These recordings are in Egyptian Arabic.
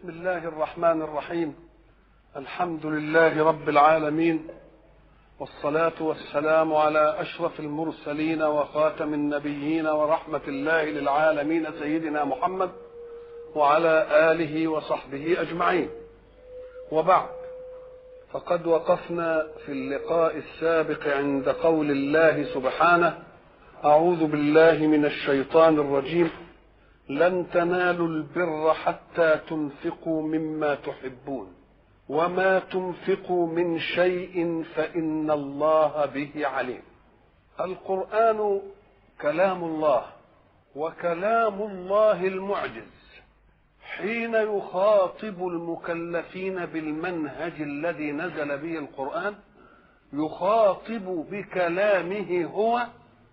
بسم الله الرحمن الرحيم الحمد لله رب العالمين والصلاة والسلام على أشرف المرسلين وخاتم النبيين ورحمة الله للعالمين سيدنا محمد وعلى آله وصحبه أجمعين وبعد فقد وقفنا في اللقاء السابق عند قول الله سبحانه أعوذ بالله من الشيطان الرجيم لن تنالوا البر حتى تنفقوا مما تحبون وما تنفقوا من شيء فإن الله به عليم القرآن كلام الله وكلام الله المعجز حين يخاطب المكلفين بالمنهج الذي نزل به القرآن يخاطب بكلامه هو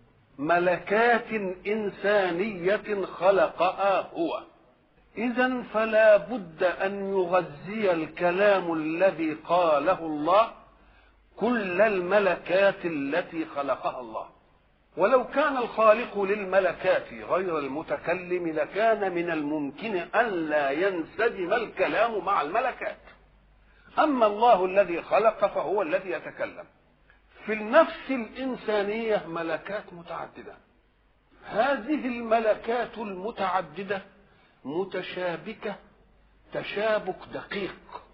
ملكات إنسانية خلقها هو إذا فلا بد أن يغذي الكلام الذي قاله الله كل الملكات التي خلقها الله ولو كان الخالق للملكات غير المتكلم لكان من الممكن ألا ينسجم الكلام مع الملكات أما الله الذي خلق فهو الذي يتكلم في النفس الإنسانية ملكات متعددة هذه الملكات المتعددة متشابكة تشابك دقيق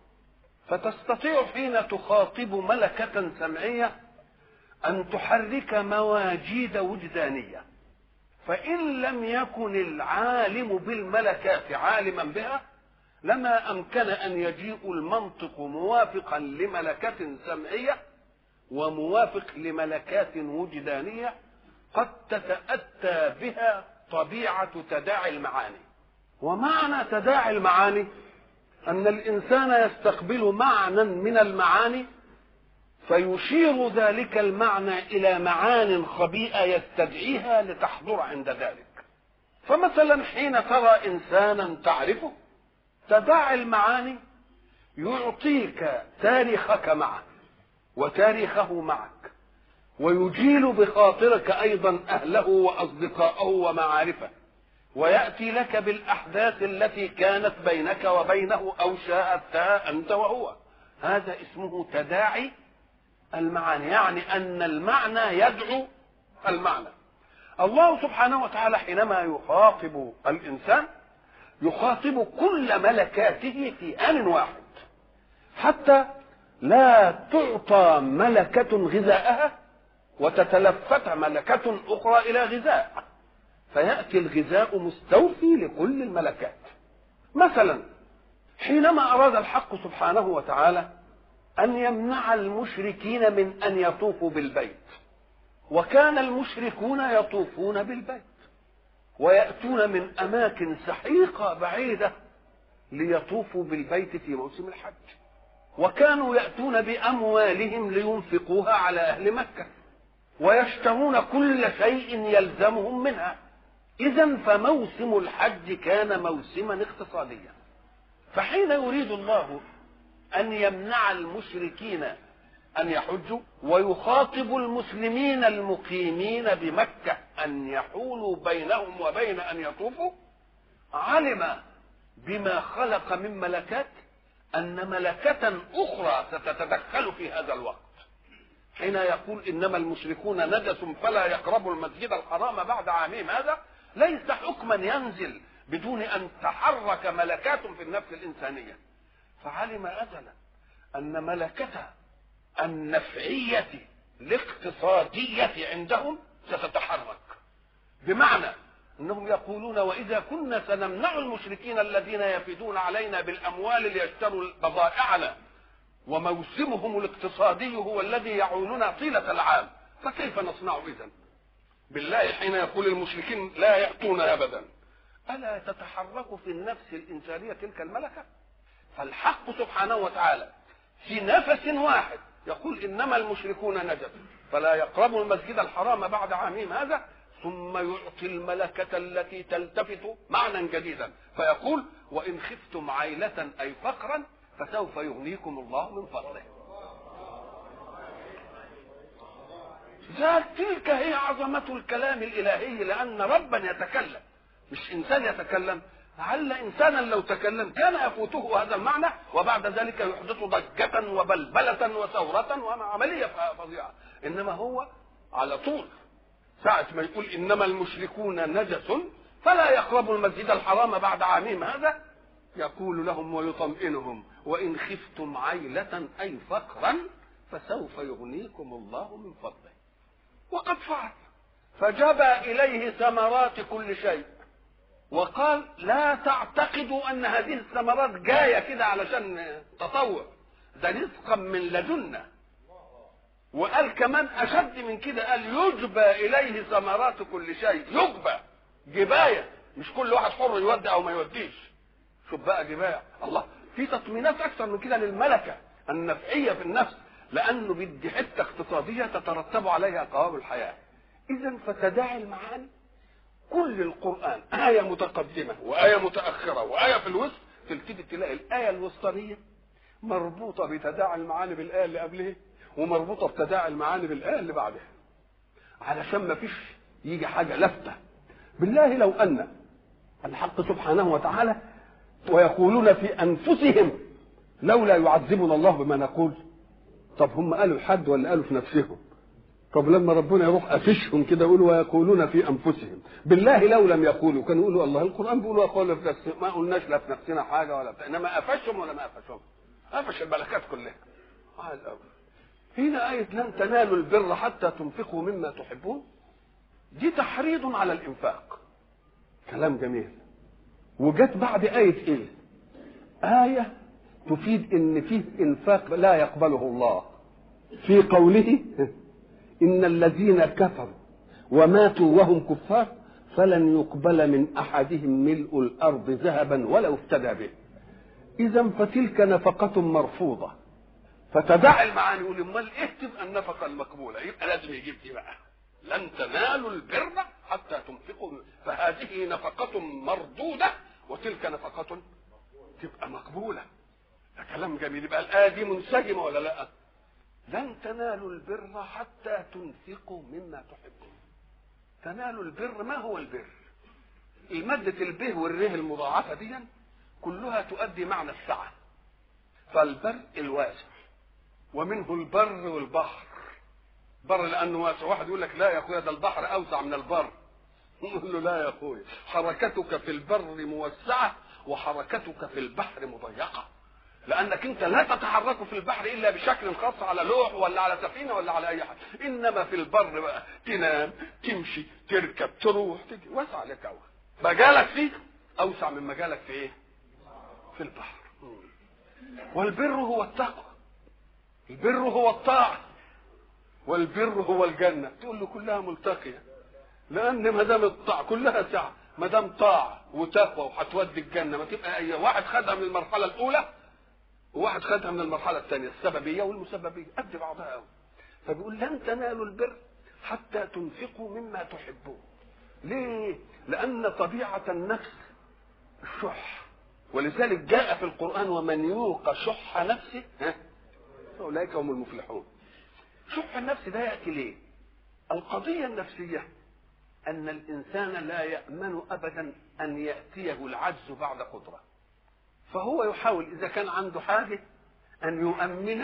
فتستطيع حين تخاطب ملكة سمعية أن تحرك مواجيد وجدانية فإن لم يكن العالم بالملكات عالما بها لما أمكن أن يجيء المنطق موافقا لملكة سمعية وموافق لملكات وجدانية قد تتأتى بها طبيعة تداعي المعاني ومعنى تداعي المعاني أن الإنسان يستقبل معنى من المعاني فيشير ذلك المعنى إلى معان خبيئة يستدعيها لتحضر عند ذلك فمثلا حين ترى إنسانا تعرفه تداعي المعاني يعطيك تاريخك معه وتاريخه معك ويجيل بخاطرك ايضا اهله واصدقاءه ومعارفه وياتي لك بالاحداث التي كانت بينك وبينه او شاهدتها انت وهو هذا اسمه تداعي المعاني يعني ان المعنى يدعو المعنى الله سبحانه وتعالى حينما يخاطب الانسان يخاطب كل ملكاته في ان واحد حتى لا تعطى ملكة غذاءها وتتلفت ملكة أخرى إلى غذاء فيأتي الغذاء مستوفي لكل الملكات مثلا حينما أراد الحق سبحانه وتعالى أن يمنع المشركين من أن يطوفوا بالبيت وكان المشركون يطوفون بالبيت ويأتون من أماكن سحيقة بعيدة ليطوفوا بالبيت في موسم الحج وكانوا يأتون بأموالهم لينفقوها على أهل مكة ويشترون كل شيء يلزمهم منها إذا فموسم الحج كان موسما اقتصاديا فحين يريد الله أن يمنع المشركين أن يحجوا ويخاطب المسلمين المقيمين بمكة أن يحولوا بينهم وبين أن يطوفوا علم بما خلق من ملكات أن ملكة أخرى ستتدخل في هذا الوقت حين يقول إنما المشركون نجس فلا يقربوا المسجد الحرام بعد عامهم هذا ليس حكما ينزل بدون أن تحرك ملكات في النفس الإنسانية فعلم أزلا أن ملكة النفعية الاقتصادية عندهم ستتحرك بمعنى انهم يقولون واذا كنا سنمنع المشركين الذين يفدون علينا بالاموال ليشتروا بضائعنا وموسمهم الاقتصادي هو الذي يعولنا طيله العام فكيف نصنع اذا بالله حين يقول المشركين لا ياتون ابدا الا تتحرك في النفس الانسانيه تلك الملكه فالحق سبحانه وتعالى في نفس واحد يقول انما المشركون نجس فلا يقربوا المسجد الحرام بعد عامهم هذا ثم يعطي الملكة التي تلتفت معنى جديدا فيقول وإن خفتم عيلة أي فقرا فسوف يغنيكم الله من فضله ذات تلك هي عظمة الكلام الإلهي لأن ربا يتكلم مش إنسان يتكلم لعل انسانا لو تكلم كان يفوته هذا المعنى وبعد ذلك يحدث ضجة وبلبلة وثورة وعملية فظيعة انما هو على طول ساعة ما يقول انما المشركون نجس فلا يقربوا المسجد الحرام بعد عامهم هذا يقول لهم ويطمئنهم وان خفتم عيلة اي فقرا فسوف يغنيكم الله من فضله وقد فعل فجبى اليه ثمرات كل شيء وقال لا تعتقدوا ان هذه الثمرات جايه كده علشان تطوع ده رزقا من لدنا وقال كمان اشد من كده قال يجبى اليه ثمرات كل شيء يجبى جبايه مش كل واحد حر يودي او ما يوديش شوف بقى جبايه الله في تطمينات اكثر من كده للملكه النفعيه في النفس لانه بيدي حته اقتصاديه تترتب عليها قوام الحياه اذا فتداعي المعاني كل القرآن آية متقدمة وآية متأخرة وآية في الوسط تلتفت تلاقي الآية الوسطانية مربوطة بتداعي المعاني بالآية اللي قبلها ومربوطة بتداعي المعاني بالآية اللي بعدها علشان ما فيش يجي حاجة لفتة بالله لو أن الحق سبحانه وتعالى ويقولون في أنفسهم لولا يعذبنا الله بما نقول طب هم قالوا حد ولا قالوا في نفسهم طب لما ربنا يروح قافشهم كده يقولوا ويقولون في انفسهم بالله لو لم يقولوا كانوا يقولوا الله القران بيقول وقال في نفسنا ما قلناش لا في نفسنا حاجه ولا بتاع انما قفشهم ولا ما قفشهم قفش الملكات كلها على الاول هنا آية لن تنالوا البر حتى تنفقوا مما تحبون دي تحريض على الإنفاق كلام جميل وجت بعد آية إيه؟ آية تفيد إن فيه إنفاق لا يقبله الله في قوله إن الذين كفروا وماتوا وهم كفار فلن يقبل من أحدهم ملء الأرض ذهبا ولو افتدى به إذا فتلك نفقة مرفوضة فتدع المعاني يقول امال ايه تبقى النفقة المقبولة يبقى لازم يجيب دي بقى لن تنالوا البر حتى تنفقوا فهذه نفقة مردودة وتلك نفقة تبقى مقبولة ده كلام جميل يبقى الآية دي منسجمة ولا لا؟ لن تنالوا البر حتى تنفقوا مما تحبون تنالوا البر ما هو البر المادة البه والره المضاعفة دي كلها تؤدي معنى السعة فالبر الواسع ومنه البر والبحر بر لانه واسع واحد يقول لك لا يا اخويا ده البحر اوسع من البر نقول له لا يا اخويا حركتك في البر موسعه وحركتك في البحر مضيقه لانك انت لا تتحرك في البحر الا بشكل خاص على لوح ولا على سفينه ولا على اي حاجه انما في البر بقى تنام تمشي تركب تروح تجي واسع لك أوي مجالك فيه اوسع من مجالك في ايه في البحر والبر هو التقوى البر هو الطاعه والبر هو الجنه تقول له كلها ملتقيه لان ما دام الطاعه كلها سعه ما دام طاعه وتقوى وهتودي الجنه ما تبقى اي واحد خدها من المرحله الاولى وواحد خدها من المرحله الثانيه السببيه والمسببيه قد بعضها قوي فبيقول لن تنالوا البر حتى تنفقوا مما تحبون ليه لان طبيعه النفس الشح ولذلك جاء في القران ومن يوق شح نفسه ها فاولئك هم المفلحون شح النفس ده ياتي ليه القضيه النفسيه ان الانسان لا يامن ابدا ان ياتيه العجز بعد قدره فهو يحاول اذا كان عنده حاجه ان يؤمن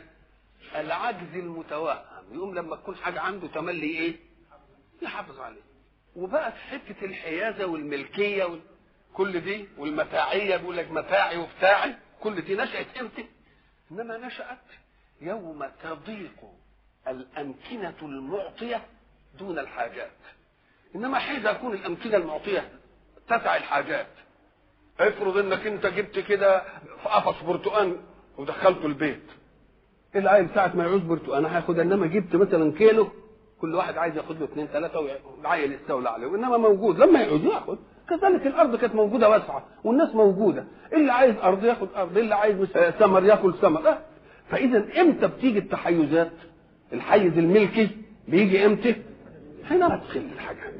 العجز المتوهم يقوم لما تكون حاجه عنده تملي ايه يحافظ عليه وبقى في حته الحيازه والملكيه وال... كل دي والمتاعيه بيقول لك متاعي وبتاعي كل دي نشات امتى انما نشات يوم تضيق الامكنه المعطيه دون الحاجات انما حين تكون الامكنه المعطيه تسع الحاجات افرض انك انت جبت كده في قفص برتقان ودخلته البيت العيل ساعة ما يعوز برتقان هياخد انما جبت مثلا كيلو كل واحد عايز ياخد له اثنين ثلاثة والعيل يستولى عليه وانما موجود لما يعوز ياخد كذلك الارض كانت موجودة واسعة والناس موجودة اللي عايز ارض ياخد ارض اللي عايز ثمر ياكل ثمر أه. فاذا امتى بتيجي التحيزات الحيز الملكي بيجي امتى حين تدخل الحاجات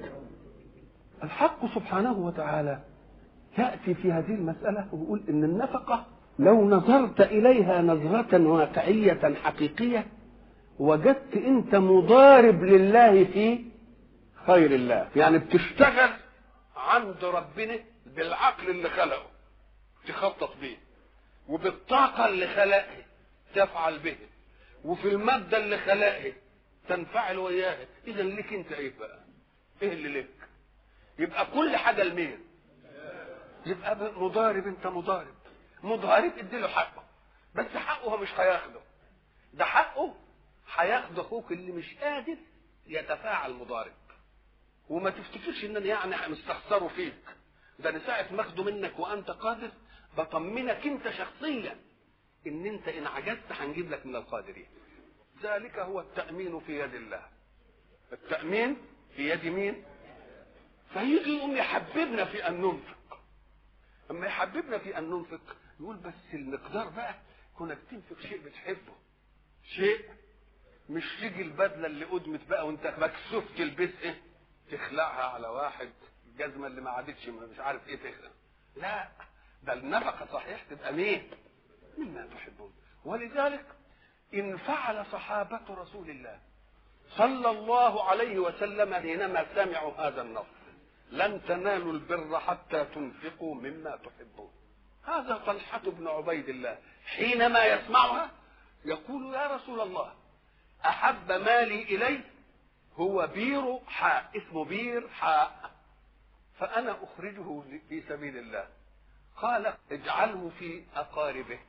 الحق سبحانه وتعالى يأتي في هذه المسألة ويقول إن النفقة لو نظرت إليها نظرة واقعية حقيقية وجدت أنت مضارب لله في خير الله يعني بتشتغل عند ربنا بالعقل اللي خلقه تخطط به وبالطاقة اللي خلقها تفعل به وفي المادة اللي خلقها تنفعل وياها إذا لك أنت إيه بقى؟ إيه اللي لك؟ يبقى كل حاجة لمين؟ يبقى مضارب أنت مضارب مضارب اديله حقه بس حقه هو مش هياخده ده حقه هياخد اخوك اللي مش قادر يتفاعل مضارب وما تفتكرش ان انا يعني مستخسره فيك ده انا ساعه ما اخده منك وانت قادر بطمنك انت شخصيا ان انت ان عجزت هنجيب لك من القادرين ذلك هو التامين في يد الله التامين في يد مين فيجي يقوم يحببنا في ان ننفق اما يحببنا في ان ننفق يقول بس المقدار بقى كونك تنفق شيء بتحبه شيء مش تيجي البدله اللي قدمت بقى وانت مكسوف تلبسها تخلعها على واحد الجزمه اللي ما عادتش مش عارف ايه تخلع لا ده النفقه صحيح تبقى مين مما تحبون ولذلك ان فعل صحابه رسول الله صلى الله عليه وسلم حينما سمعوا هذا النص لن تنالوا البر حتى تنفقوا مما تحبون هذا طلحة بن عبيد الله حينما يسمعها يقول يا رسول الله أحب مالي إلي هو بير حاء اسمه بير حاء فأنا أخرجه في سبيل الله قال اجعله في أقاربك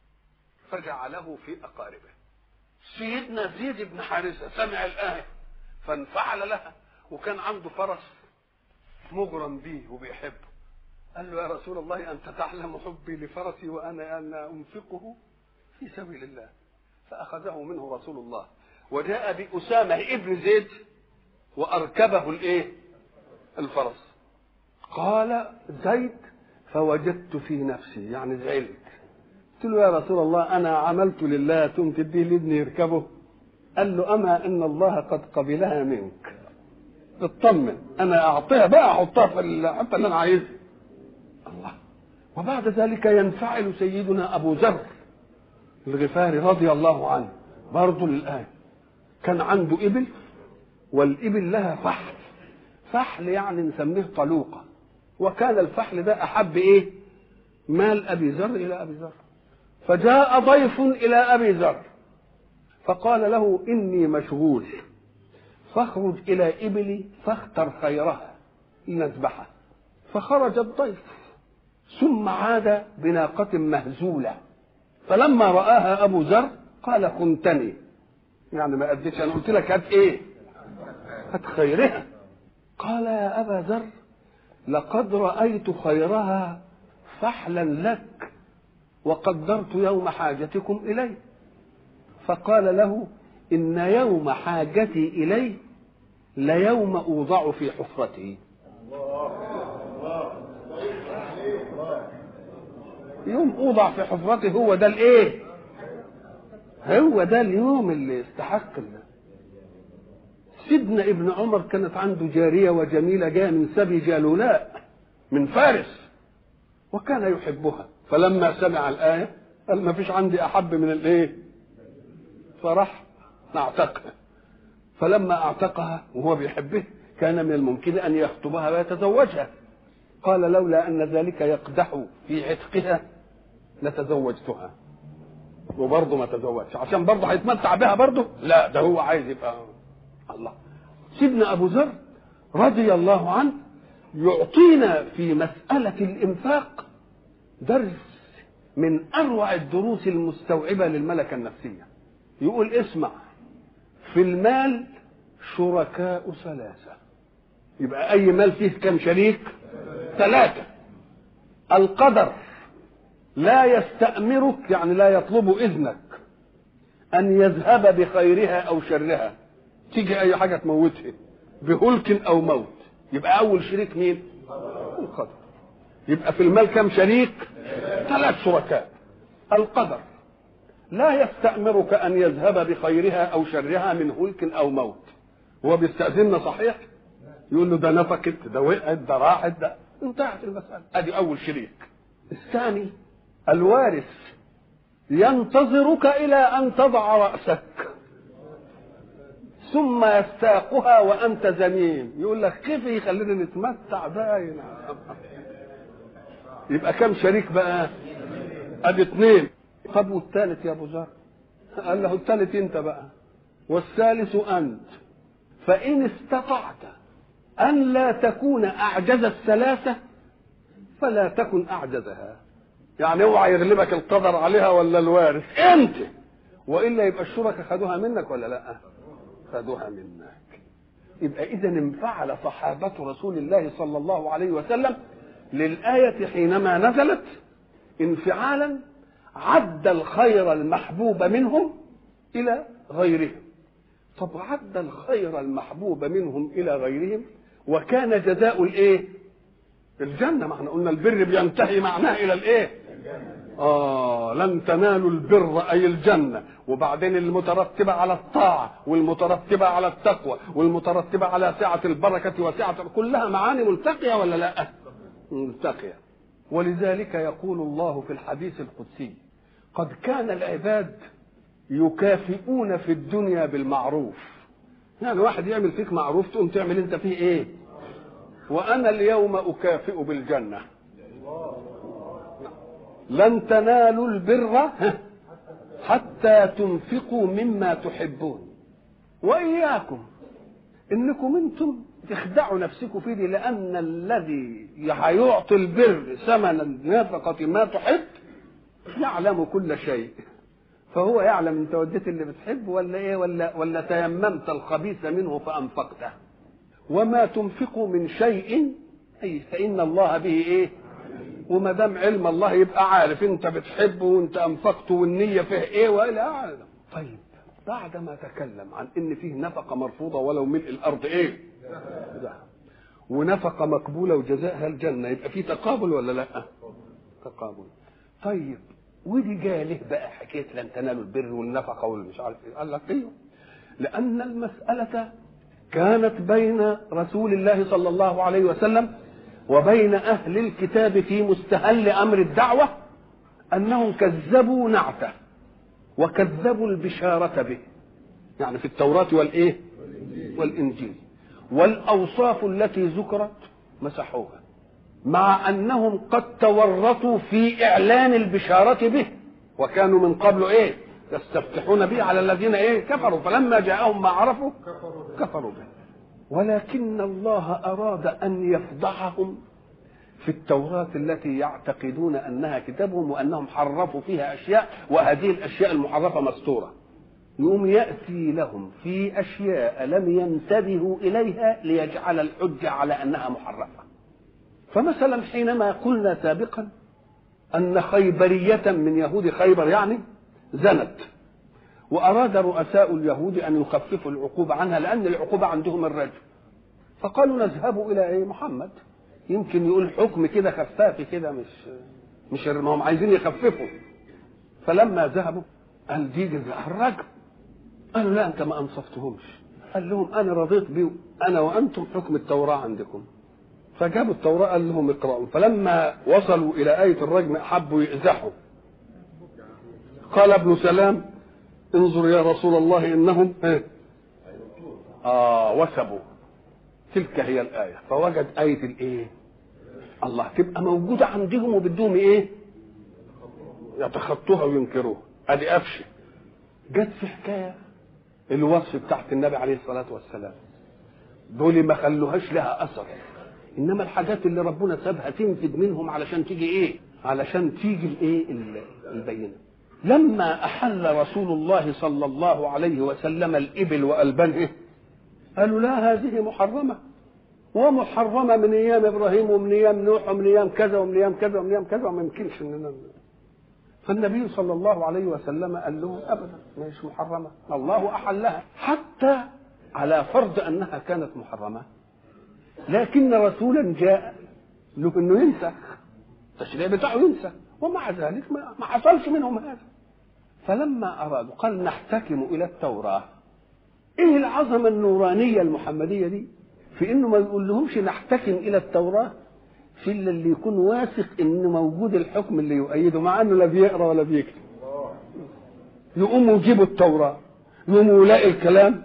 فجعله في أقاربه سيدنا زيد بن حارثة سمع الآية فانفعل لها وكان عنده فرس مغرم به وبيحبه قال له يا رسول الله أنت تعلم حبي لفرسي وأنا أنا أنفقه في سبيل الله فأخذه منه رسول الله وجاء بأسامة ابن زيد وأركبه الإيه؟ الفرس قال زيد فوجدت في نفسي يعني زعلت قلت له يا رسول الله أنا عملت لله ثم تديه لابني يركبه قال له أما إن الله قد قبلها منك اطمن أنا أعطيها بقى أحطها في الحتة اللي أنا عايزها الله وبعد ذلك ينفعل سيدنا أبو ذر الغفاري رضي الله عنه برضه للآية كان عنده إبل والإبل لها فحل فحل يعني نسميه طلوقة وكان الفحل ده أحب إيه مال أبي ذر إلى أبي ذر فجاء ضيف إلى أبي ذر فقال له إني مشغول فاخرج إلى إبلي فاختر خيرها لنذبحها فخرج الضيف ثم عاد بناقة مهزولة فلما رآها أبو ذر قال خنتني يعني ما أديتش أنا قلت لك هات إيه هات خيرها قال يا أبا ذر لقد رأيت خيرها فحلا لك وقدرت يوم حاجتكم إليه فقال له إن يوم حاجتي إليه ليوم أوضع في حفرته يوم أوضع في حفرته هو ده الإيه هو ده اليوم اللي يستحق الله سيدنا ابن عمر كانت عنده جارية وجميلة جاية من سبي جالولاء من فارس وكان يحبها فلما سمع الآية قال ما فيش عندي أحب من الإيه فراح اعتقها فلما اعتقها وهو بيحبه كان من الممكن أن يخطبها ويتزوجها قال لولا أن ذلك يقدح في عتقها لتزوجتها وبرضه ما تزوجش عشان برضه هيتمتع بها برضه لا ده هو عايز يبقى الله سيدنا ابو ذر رضي الله عنه يعطينا في مسألة الإنفاق درس من أروع الدروس المستوعبة للملكة النفسية يقول اسمع في المال شركاء ثلاثة يبقى أي مال فيه كم شريك ثلاثة القدر لا يستأمرك يعني لا يطلب إذنك أن يذهب بخيرها أو شرها تيجي أي حاجة تموتها بهلك أو موت يبقى أول شريك مين؟ القدر يبقى في المال كم شريك؟ ثلاث شركاء القدر لا يستأمرك أن يذهب بخيرها أو شرها من هلك أو موت هو بيستأذننا صحيح؟ يقول له ده نفكت ده وقعت ده راحت ده انتهت المسألة أدي أول شريك الثاني الوارث ينتظرك إلى أن تضع رأسك ثم يستاقها وأنت زميم يقول لك كيف يخلينا نتمتع باين يبقى كم شريك بقى ادي اثنين طب والثالث يا ابو ذر قال له الثالث انت بقى والثالث انت فان استطعت ان لا تكون اعجز الثلاثه فلا تكن اعجزها يعني اوعى يغلبك القدر عليها ولا الوارث انت والا يبقى الشركاء خدوها منك ولا لا خدوها منك يبقى اذا انفعل صحابه رسول الله صلى الله عليه وسلم للايه حينما نزلت انفعالا عد الخير المحبوب منهم الى غيرهم طب عد الخير المحبوب منهم الى غيرهم وكان جزاء الايه الجنه ما احنا قلنا البر بينتهي معناه الى الايه آه لن تنالوا البر أي الجنة وبعدين المترتبة على الطاعة والمترتبة على التقوى والمترتبة على سعة البركة وسعة كلها معاني ملتقية ولا لا ملتقية ولذلك يقول الله في الحديث القدسي قد كان العباد يكافئون في الدنيا بالمعروف يعني واحد يعمل فيك معروف تقوم تعمل انت فيه ايه وانا اليوم اكافئ بالجنه لن تنالوا البر حتى تنفقوا مما تحبون واياكم انكم انتم تخدعوا نفسكم فيه لان الذي هيعطي البر ثمن نفقه ما تحب يعلم كل شيء فهو يعلم انت وديت اللي بتحب ولا ايه ولا ولا تيممت الخبيث منه فانفقته وما تنفقوا من شيء اي فان الله به ايه وما دام علم الله يبقى عارف انت بتحبه وانت انفقته والنيه فيه ايه والى اعلم طيب بعد ما تكلم عن ان فيه نفقه مرفوضه ولو ملء الارض ايه ده. ونفقه مقبوله وجزاءها الجنه يبقى في تقابل ولا لا تقابل طيب ودي جايه ليه بقى حكايه لن تنالوا البر والنفقه والمش عارف ايه قال لك ايوه لان المساله كانت بين رسول الله صلى الله عليه وسلم وبين أهل الكتاب في مستهل أمر الدعوة أنهم كذبوا نعته وكذبوا البشارة به يعني في التوراة والإيه والإنجيل والأوصاف التي ذكرت مسحوها مع أنهم قد تورطوا في إعلان البشارة به وكانوا من قبل إيه يستفتحون به على الذين إيه كفروا فلما جاءهم ما عرفوا كفروا به ولكن الله أراد أن يفضحهم في التوراة التي يعتقدون أنها كتابهم وأنهم حرفوا فيها أشياء وهذه الأشياء المحرفة مستورة يقوم يأتي لهم في أشياء لم ينتبهوا إليها ليجعل الحجة على أنها محرفة فمثلا حينما قلنا سابقا أن خيبرية من يهود خيبر يعني زنت وأراد رؤساء اليهود أن يخففوا العقوبة عنها لأن العقوبة عندهم الرجم فقالوا نذهب إلى إيه محمد يمكن يقول حكم كده خفافي كده مش مش ما هم عايزين يخففوا فلما ذهبوا قال دي جزاء الرجم قالوا لا أنت ما أنصفتهمش قال لهم أنا رضيت بي أنا وأنتم حكم التوراة عندكم فجابوا التوراة قال لهم اقرأوا فلما وصلوا إلى آية الرجم حبوا يأزحوا قال ابن سلام انظر يا رسول الله انهم اه وثبوا تلك هي الايه فوجد ايه الايه الله تبقى موجوده عندهم وبدهم ايه يتخطوها وينكروها ادي قفشه جت في حكايه الوصف بتاعت النبي عليه الصلاه والسلام دول ما خلوهاش لها اثر انما الحاجات اللي ربنا سابها تنفد منهم علشان تيجي ايه علشان تيجي الايه البينه لما أحل رسول الله صلى الله عليه وسلم الإبل وألبانه قالوا لا هذه محرمة ومحرمة من أيام إبراهيم ومن أيام نوح ومن أيام كذا ومن أيام كذا ومن أيام كذا وما يمكنش إننا فالنبي صلى الله عليه وسلم قال لهم أبدا مش محرمة الله أحلها حتى على فرض أنها كانت محرمة لكن رسولا جاء له انه ينسخ التشريع بتاعه ينسخ ومع ذلك ما, ما حصلش منهم هذا فلما ارادوا قال نحتكم الى التوراه ايه العظمه النورانيه المحمديه دي في انه ما يقول لهمش نحتكم الى التوراه في اللي يكون واثق ان موجود الحكم اللي يؤيده مع انه لا بيقرا ولا بيكتب يقوموا يجيبوا التوراه يقوموا يلاقي الكلام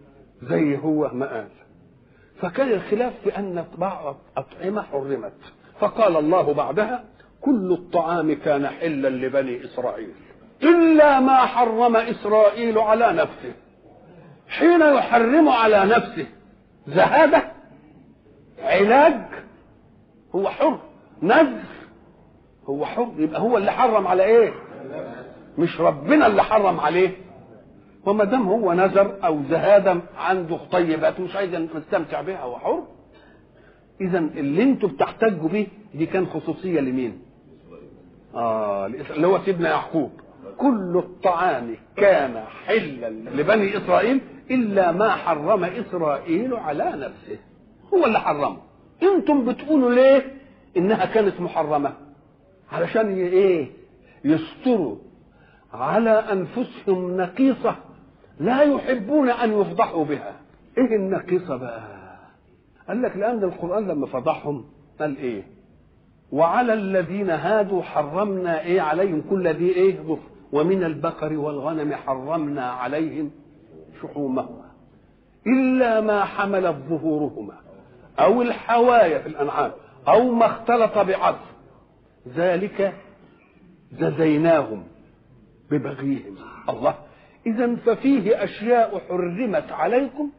زي هو ما قال فكان الخلاف في ان بعض اطعمه حرمت فقال الله بعدها كل الطعام كان حلا لبني اسرائيل الا ما حرم اسرائيل على نفسه حين يحرم على نفسه زهاده علاج هو حر نذر هو حر يبقى هو اللي حرم على ايه مش ربنا اللي حرم عليه وما دام هو نذر او زهاده عنده طيبات مش عايز يستمتع بها هو حر اذا اللي انتوا بتحتجوا بيه دي كان خصوصيه لمين اه اللي هو سيدنا يعقوب كل الطعام كان حلا لبني اسرائيل الا ما حرم اسرائيل على نفسه هو اللي حرمه انتم بتقولوا ليه انها كانت محرمه علشان ايه يستروا على انفسهم نقيصه لا يحبون ان يفضحوا بها ايه النقيصه بقى قال لك لان القران لما فضحهم قال ايه وعلى الذين هادوا حرمنا ايه عليهم كل ذي ايه ظفر ومن البقر والغنم حرمنا عليهم شحومهما الا ما حملت ظهورهما او الحوايا في الانعام او ما اختلط بعظم ذلك جزيناهم ببغيهم الله اذا ففيه اشياء حرمت عليكم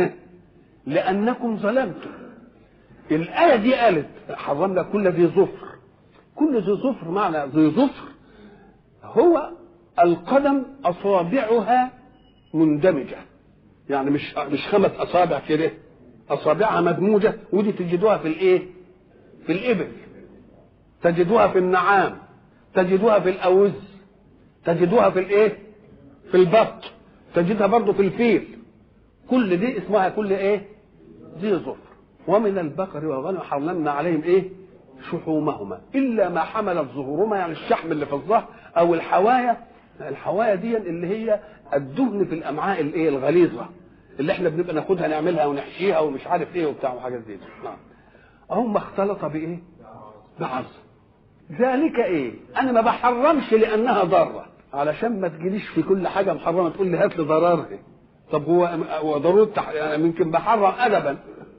لانكم ظلمتم الايه دي قالت حرمنا كل ذي ظفر كل ذي ظفر معنى ذي ظفر هو القدم اصابعها مندمجه يعني مش مش خمس اصابع كده اصابعها مدموجه ودي تجدوها في الايه في الابل تجدوها في النعام تجدوها في الاوز تجدوها في الايه في البط تجدها برضه في الفيل كل دي اسمها كل ايه ذي ظفر ومن البقر والغنم حرمنا عليهم ايه شحومهما الا ما حملت ظهورهما يعني الشحم اللي في الظهر او الحوايا الحوايا دي اللي هي الدهن في الامعاء الايه الغليظه اللي احنا بنبقى ناخدها نعملها ونحشيها ومش عارف ايه وبتاع وحاجات زي دي نعم اهو ما اختلط بايه بعظم ذلك ايه انا ما بحرمش لانها ضاره علشان ما تجيليش في كل حاجه محرمه تقول لي هات لي ضررها طب هو هو ضروره تح... يعني يمكن بحرم ادبا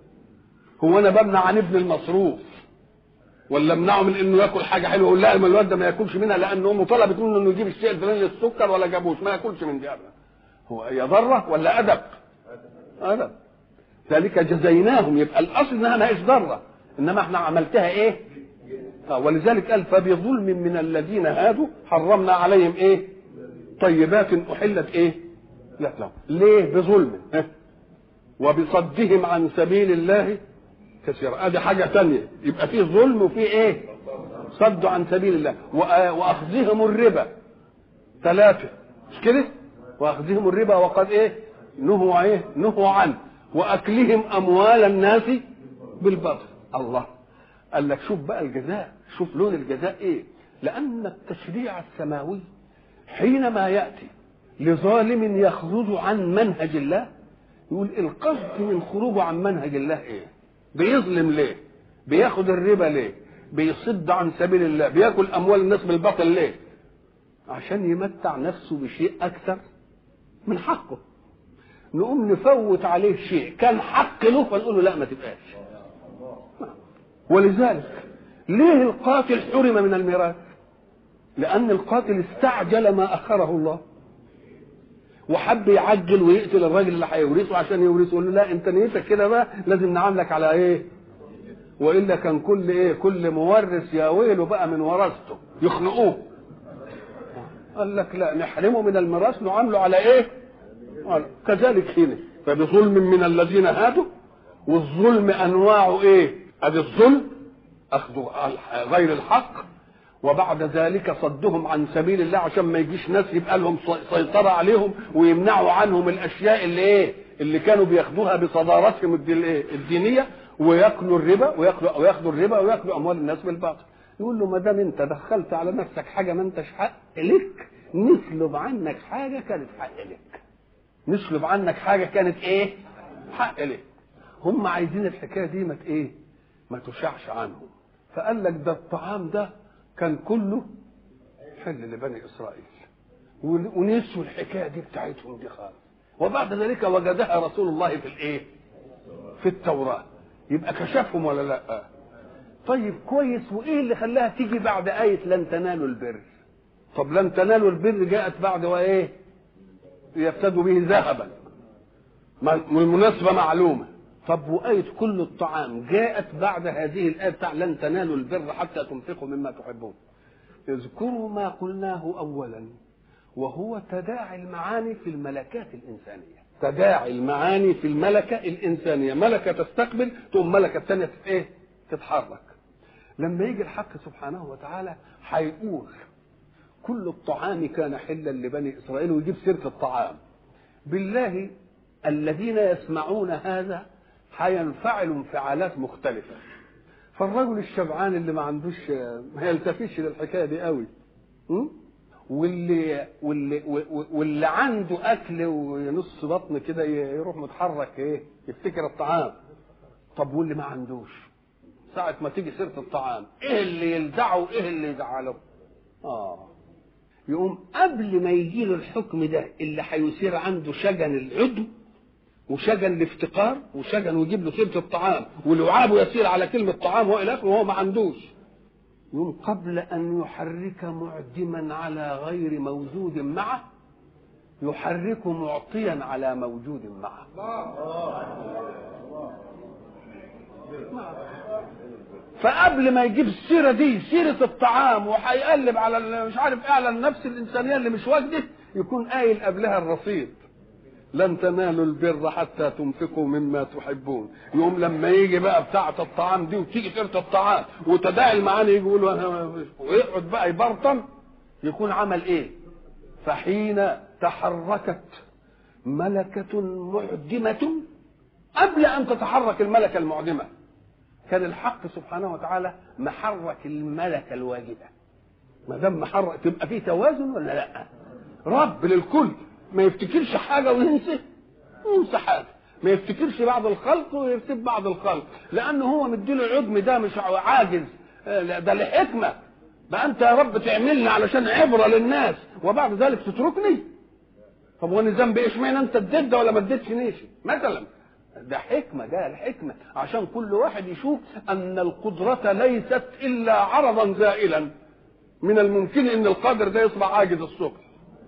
هو انا بمنع عن ابن المصروف ولا امنعه من انه ياكل حاجه حلوه اقول لا ما الواد ده ما ياكلش منها لان امه طلبت منه انه يجيب الشيء الفلاني للسكر ولا جابوش ما ياكلش من دي ابدا هو هي ضره ولا ادب؟ ادب ذلك جزيناهم يبقى الاصل انها ما هيش ضره انما احنا عملتها ايه؟ آه ولذلك قال فبظلم من الذين هادوا حرمنا عليهم ايه؟ طيبات احلت ايه؟ لا لا ليه بظلم وبصدهم عن سبيل الله كثيرا ادي حاجه تانية يبقى فيه ظلم وفيه ايه صدوا عن سبيل الله واخذهم الربا ثلاثه مش كده واخذهم الربا وقد ايه نهوا ايه نهوا عنه واكلهم اموال الناس بالباطل الله قال لك شوف بقى الجزاء شوف لون الجزاء ايه لان التشريع السماوي حينما ياتي لظالم يخرج عن منهج الله يقول القصد من خروجه عن منهج الله ايه بيظلم ليه بياخد الربا ليه بيصد عن سبيل الله بياكل اموال الناس بالباطل ليه عشان يمتع نفسه بشيء اكثر من حقه نقوم نفوت عليه شيء كان حق له فنقول له لا ما تبقاش ولذلك ليه القاتل حرم من الميراث لان القاتل استعجل ما اخره الله وحب يعجل ويقتل الراجل اللي هيورثه عشان يورثه يقول له لا انت نيتك كده بقى لازم نعاملك على ايه والا كان كل ايه كل مورث يا ويله بقى من ورثته يخنقوه قال لك لا نحرمه من الميراث نعامله على ايه قال كذلك هنا فبظلم من الذين هادوا والظلم انواعه ايه ادي الظلم اخذ غير الحق وبعد ذلك صدهم عن سبيل الله عشان ما يجيش ناس يبقى لهم سيطرة عليهم ويمنعوا عنهم الأشياء اللي إيه اللي كانوا بياخدوها بصدارتهم الدينية وياكلوا الربا وياكلوا وياخدوا الربا وياكلوا أموال الناس بالباطل يقول له ما دام أنت دخلت على نفسك حاجة ما أنتش حق لك نسلب عنك حاجة كانت حق لك نسلب عنك حاجة كانت إيه حق لك هم عايزين الحكاية دي ما إيه ما تشعش عنهم فقال لك ده الطعام ده كان كله حل لبني اسرائيل ونسوا الحكايه دي بتاعتهم دي خالص وبعد ذلك وجدها رسول الله في الايه في التوراه يبقى كشفهم ولا لا طيب كويس وايه اللي خلاها تيجي بعد آية لن تنالوا البر طب لن تنالوا البر جاءت بعد وايه يفتدوا به ذهبا والمناسبة معلومة طب وآية كل الطعام جاءت بعد هذه الآية بتاع لن تنالوا البر حتى تنفقوا مما تحبون اذكروا ما قلناه أولا وهو تداعي المعاني في الملكات الإنسانية تداعي المعاني في الملكة الإنسانية ملكة تستقبل تقوم ملكة تانية إيه تتحرك لما يجي الحق سبحانه وتعالى هيقول كل الطعام كان حلا لبني إسرائيل ويجيب سيرة الطعام بالله الذين يسمعون هذا هينفعلوا انفعالات مختلفة فالرجل الشبعان اللي ما عندوش ما يلتفتش للحكايه دي قوي واللي واللي واللي عنده اكل ونص بطن كده يروح متحرك ايه يفتكر الطعام طب واللي ما عندوش ساعة ما تيجي سيرة الطعام ايه اللي يلدعه وايه اللي يزعله اه يقوم قبل ما يجي له الحكم ده اللي هيثير عنده شجن العدو وشجن الافتقار وشجن ويجيب له سيره الطعام ولعابه يسير على كلمه طعام والى اخره وهو ما عندوش يوم قبل ان يحرك معدما على غير موجود معه يحرك معطيا على موجود معه فقبل ما يجيب السيرة دي سيرة الطعام وهيقلب على مش عارف ايه على النفس الإنسانية اللي مش واجدة يكون قايل قبلها الرصيد لن تنالوا البر حتى تنفقوا مما تحبون يوم لما يجي بقى بتاعة الطعام دي وتيجي سيرة الطعام وتداعي المعاني يجي يقولوا انا ويقعد بقى يبرطم يكون عمل ايه فحين تحركت ملكة معدمة قبل ان تتحرك الملكة المعدمة كان الحق سبحانه وتعالى محرك الملكة الواجبة ما دام محرك تبقى في توازن ولا لا رب للكل ما يفتكرش حاجة وينسى ينسى حاجة ما يفتكرش بعض الخلق ويرتب بعض الخلق لأنه هو مديله العجم ده مش عاجز ده لحكمة بقى أنت يا رب تعملنا علشان عبرة للناس وبعد ذلك تتركني طب وانا ذنبي ايش معنى انت اديت ده ولا ما اديتش نيشي مثلا ده حكمه ده الحكمه عشان كل واحد يشوف ان القدره ليست الا عرضا زائلا من الممكن ان القادر ده يصبح عاجز الصبح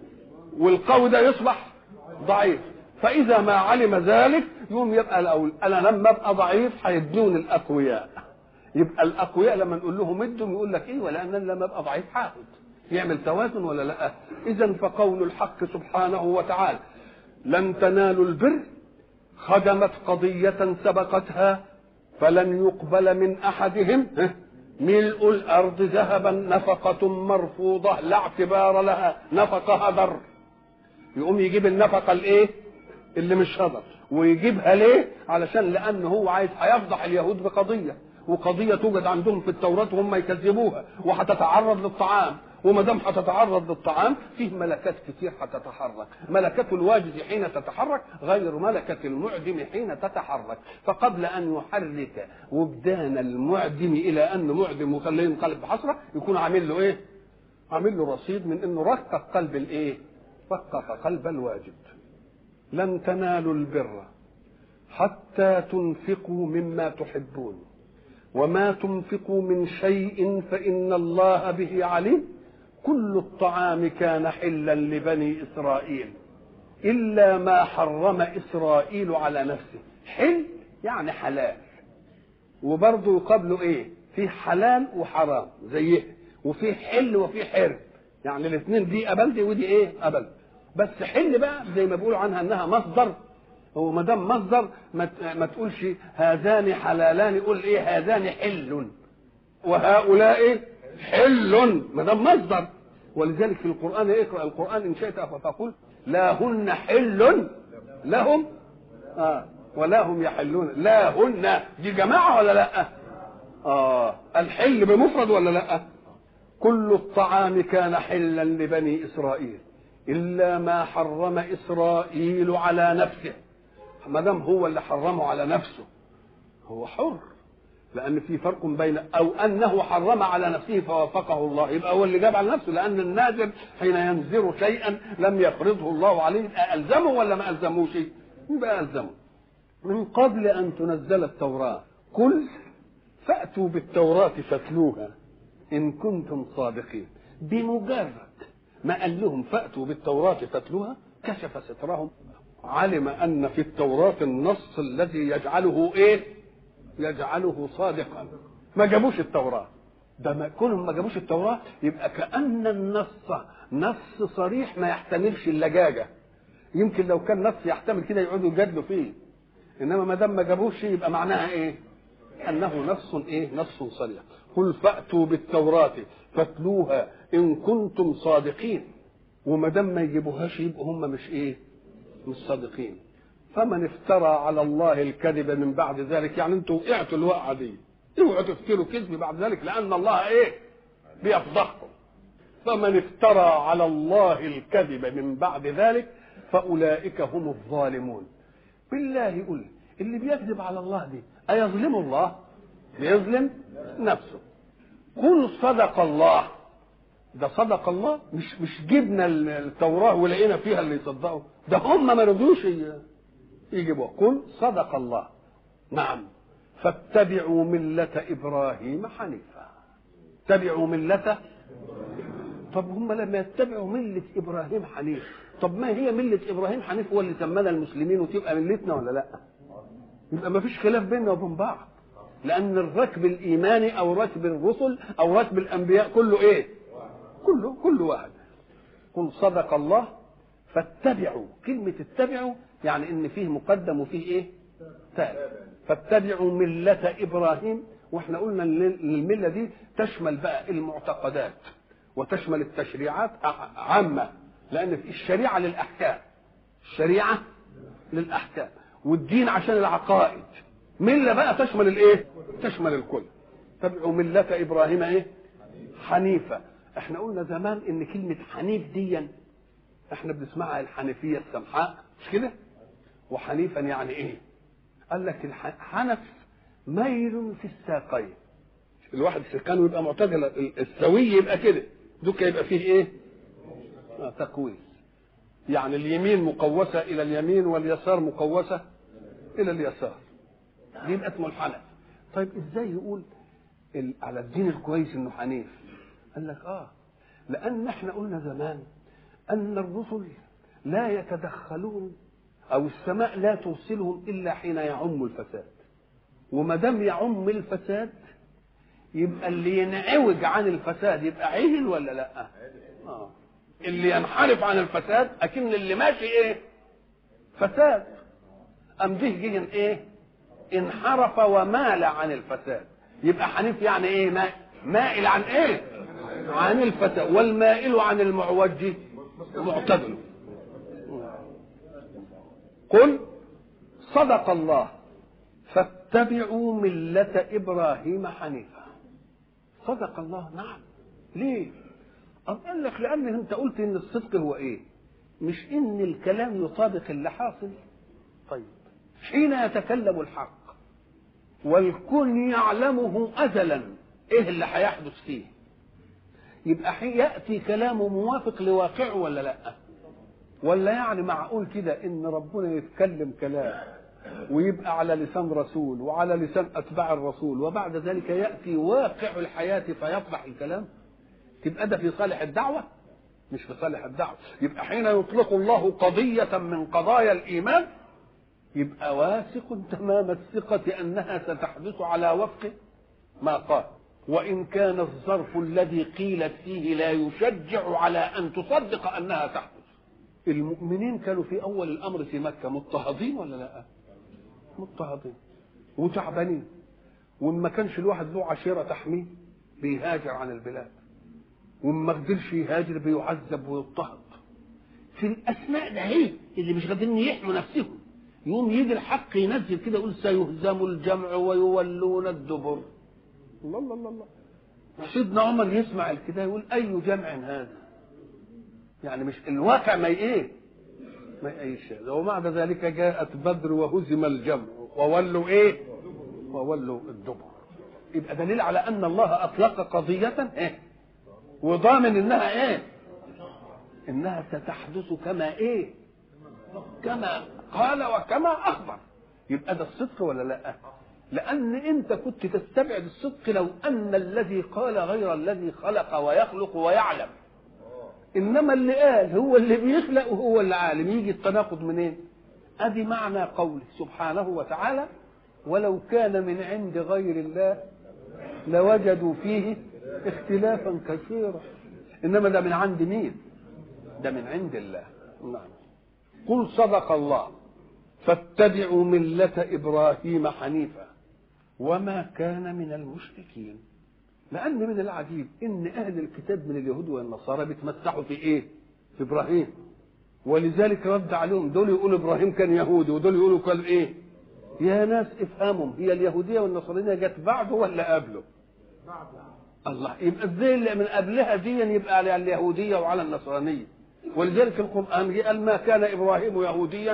والقوي ده يصبح ضعيف فاذا ما علم ذلك يوم يبقى الاول انا لما ابقى ضعيف هيدوني الاقوياء يبقى الاقوياء لما نقول لهم ادهم يقول لك ايه ولا انا لما ابقى ضعيف هاخد يعمل توازن ولا لا اذا فقول الحق سبحانه وتعالى لن تنالوا البر خدمت قضية سبقتها فلن يقبل من أحدهم ملء الأرض ذهبا نفقة مرفوضة لا اعتبار لها نفقة هدر يقوم يجيب النفقة الايه اللي مش هدر ويجيبها ليه علشان لأنه هو عايز هيفضح اليهود بقضية وقضية توجد عندهم في التوراة وهم يكذبوها وهتتعرض للطعام وما دام هتتعرض للطعام فيه ملكات كتير هتتحرك ملكة الواجد حين تتحرك غير ملكة المعدم حين تتحرك فقبل أن يحرك وجدان المعدم إلى أن معدم وخليه ينقلب بحسرة يكون عامل له إيه عامل له رصيد من أنه رقق قلب الإيه رقق قلب الواجد لن تنالوا البر حتى تنفقوا مما تحبون وما تنفقوا من شيء فإن الله به عليم كل الطعام كان حلا لبني إسرائيل إلا ما حرم إسرائيل على نفسه حل يعني حلال وبرضه يقابله إيه في حلال وحرام زيه وفي حل وفي حرم يعني الاثنين دي أبل دي ودي إيه أبل بس حل بقى زي ما بيقولوا عنها انها مصدر هو ما دام مصدر ما, ما تقولش هذان حلالان قول ايه هذان حل وهؤلاء حل ما دام مصدر ولذلك في القران اقرا القران ان شئت فقل لا هن حل لهم آه ولا هم يحلون لا هن دي جماعه ولا لا اه الحل بمفرد ولا لا كل الطعام كان حلا لبني اسرائيل الا ما حرم اسرائيل على نفسه ما دام هو اللي حرمه على نفسه هو حر لان في فرق بين او انه حرم على نفسه فوافقه الله يبقى هو اللي جاب على نفسه لان النازل حين ينذر شيئا لم يفرضه الله عليه الزمه ولا ما الزموش يبقى الزمه من قبل ان تنزل التوراه قل فأتوا بالتوراة فاتلوها إن كنتم صادقين بمجرد ما قال لهم فأتوا بالتوراة فاتلوها كشف سترهم علم أن في التوراة النص الذي يجعله إيه يجعله صادقا ما جابوش التوراة ده ما كونهم ما جابوش التوراة يبقى كأن النص نص صريح ما يحتملش اللجاجة يمكن لو كان نص يحتمل كده يقعدوا يجادلوا فيه انما ما دام ما جابوش يبقى معناها ايه؟ انه نص ايه؟ نص صريح قل فاتوا بالتوراه فاتلوها ان كنتم صادقين وما دام ما يجيبوهاش يبقوا هم مش ايه؟ مش صادقين فمن افترى على الله الكذب من بعد ذلك يعني انتوا وقعتوا الوقعه دي اوعوا تفتروا كذب بعد ذلك لان الله ايه؟ بيفضحكم فمن افترى على الله الكذب من بعد ذلك فاولئك هم الظالمون بالله يقول اللي بيكذب على الله دي أيظلم الله بيظلم نفسه قل صدق الله ده صدق الله مش مش جبنا التوراة ولقينا فيها اللي يصدقوا ده هم ما رضوش يجيبوها قل صدق الله نعم فاتبعوا ملة إبراهيم حنيفا اتبعوا ملة طب هم لما يتبعوا ملة إبراهيم حنيف طب ما هي ملة إبراهيم حنيف هو اللي سمانا المسلمين وتبقى ملتنا ولا لا؟ يبقى ما فيش خلاف بيننا وبين بعض لأن الركب الإيماني أو ركب الرسل أو ركب الأنبياء كله إيه؟ كله كله واحد قل صدق الله فاتبعوا كلمة اتبعوا يعني إن فيه مقدم وفيه إيه؟ تالي فاتبعوا ملة إبراهيم واحنا قلنا الملة دي تشمل بقى المعتقدات وتشمل التشريعات عامة لأن الشريعة للأحكام الشريعة للأحكام والدين عشان العقائد ملة بقى تشمل الإيه؟ تشمل الكل تبعوا ملة إبراهيم إيه؟ حنيفة احنا قلنا زمان إن كلمة حنيف دي احنا بنسمعها الحنيفية السمحاء مش كده؟ وحنيفا يعني إيه؟ قال لك الحنف ميل في الساقين الواحد سكانه يبقى معتدل السوي يبقى كده دوك يبقى فيه ايه آه تقويس يعني اليمين مقوسة إلى اليمين واليسار مقوسة إلى اليسار دي يبقى اسمه الحنف طيب ازاي يقول ال... على الدين الكويس انه حنيف قال لك اه لان احنا قلنا زمان ان الرسل لا يتدخلون او السماء لا توصلهم الا حين يعم الفساد وما دام يعم الفساد يبقى اللي ينعوج عن الفساد يبقى عهل ولا لا آه. اللي ينحرف عن الفساد اكن اللي ماشي ايه فساد ام ده جه ايه انحرف ومال عن الفساد يبقى حنيف يعني ايه ما مائل عن ايه عن الفساد والمائل عن المعوج معتدل قل صدق الله فاتبعوا ملة إبراهيم حنيفا صدق الله نعم ليه أم قال لك لأن أنت قلت إن الصدق هو إيه مش إن الكلام يطابق اللي حاصل طيب حين يتكلم الحق والكون يعلمه أزلا إيه اللي هيحدث فيه يبقى يأتي كلامه موافق لواقعه ولا لأ ولا يعني معقول كده إن ربنا يتكلم كلام ويبقى على لسان رسول وعلى لسان اتباع الرسول وبعد ذلك ياتي واقع الحياه فيطرح الكلام تبقى ده في صالح الدعوه مش في صالح الدعوه يبقى حين يطلق الله قضيه من قضايا الايمان يبقى واثق تمام الثقه انها ستحدث على وفق ما قال وان كان الظرف الذي قيلت فيه لا يشجع على ان تصدق انها تحدث المؤمنين كانوا في اول الامر في مكه مضطهدين ولا لا مضطهدين وتعبانين وما كانش الواحد له عشيره تحميه بيهاجر عن البلاد وما قدرش يهاجر بيعذب ويضطهد في الاثناء ده هي اللي مش قادرين يحموا نفسهم يقوم يجي الحق ينزل كده يقول سيهزم الجمع ويولون الدبر الله الله الله الله سيدنا عمر يسمع الكده يقول اي جمع هذا يعني مش الواقع ما ايه ما يعيش هذا وبعد ذلك جاءت بدر وهزم الجمع وولوا ايه وولوا الدبر يبقى دليل على ان الله اطلق قضيه ايه وضامن انها ايه انها ستحدث كما ايه كما قال وكما اخبر يبقى ده الصدق ولا لا لأن أنت كنت تستبعد الصدق لو أن الذي قال غير الذي خلق ويخلق ويعلم إنما اللي قال هو اللي بيخلق وهو اللي عالم يجي التناقض منين؟ أدي معنى قوله سبحانه وتعالى ولو كان من عند غير الله لوجدوا فيه اختلافا كثيرا انما ده من عند مين ده من عند الله نعم قل صدق الله فاتبعوا ملة إبراهيم حنيفا وما كان من المشركين لأن من العجيب إن أهل الكتاب من اليهود والنصارى بيتمسحوا في إيه؟ في إبراهيم ولذلك رد عليهم دول يقولوا إبراهيم كان يهودي ودول يقولوا كان إيه؟ يا ناس افهموا هي اليهودية والنصرانية جت بعده ولا قبله؟ الله يبقى ازاي اللي من قبلها دي يبقى على اليهوديه وعلى النصرانيه ولذلك القران قال ما كان ابراهيم يهوديا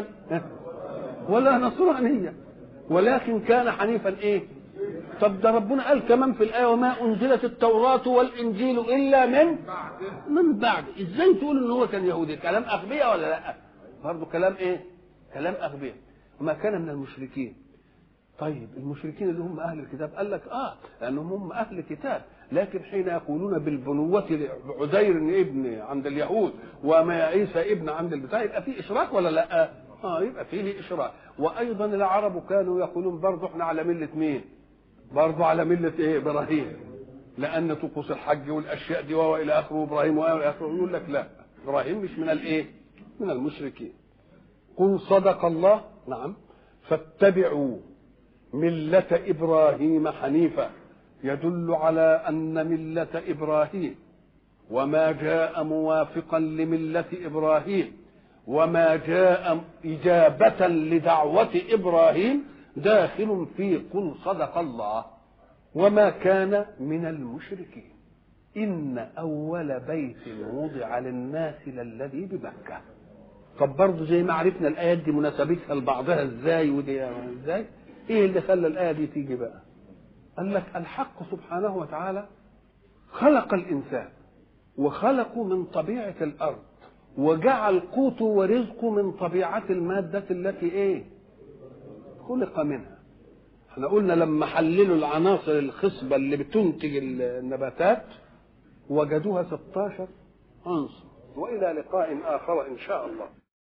ولا نصرانيا ولكن كان حنيفا ايه طب ده ربنا قال كمان في الايه وما انزلت التوراه والانجيل الا من من بعد ازاي تقول ان هو كان يهودي كلام اغبياء ولا لا برضه كلام ايه كلام اغبياء وما كان من المشركين طيب المشركين اللي هم اهل الكتاب قال لك اه لانهم هم اهل كتاب لكن حين يقولون بالبنوة عزير ابن عند اليهود وما عيسى ابن عند البتاع يبقى فيه اشراك ولا لا؟ اه يبقى فيه اشراك وايضا العرب كانوا يقولون برضه احنا على مله مين؟ برضه على مله ايه؟ ابراهيم لان طقوس الحج والاشياء دي والى اخره ابراهيم والى اخره يقول لك لا ابراهيم مش من الايه؟ من المشركين قل صدق الله نعم فاتبعوا ملة إبراهيم حنيفا يدل على أن ملة إبراهيم وما جاء موافقا لملة إبراهيم وما جاء إجابة لدعوة إبراهيم داخل في قل صدق الله وما كان من المشركين إن أول بيت وضع للناس للذي بمكة طب برضه زي ما عرفنا الآيات دي مناسبتها لبعضها ازاي ودي ازاي ايه اللي خلى الآية دي تيجي بقى قال لك الحق سبحانه وتعالى خلق الإنسان وخلقه من طبيعة الأرض وجعل قوته ورزقه من طبيعة المادة التي إيه خلق منها احنا قلنا لما حللوا العناصر الخصبة اللي بتنتج النباتات وجدوها 16 عنصر وإلى لقاء آخر إن شاء الله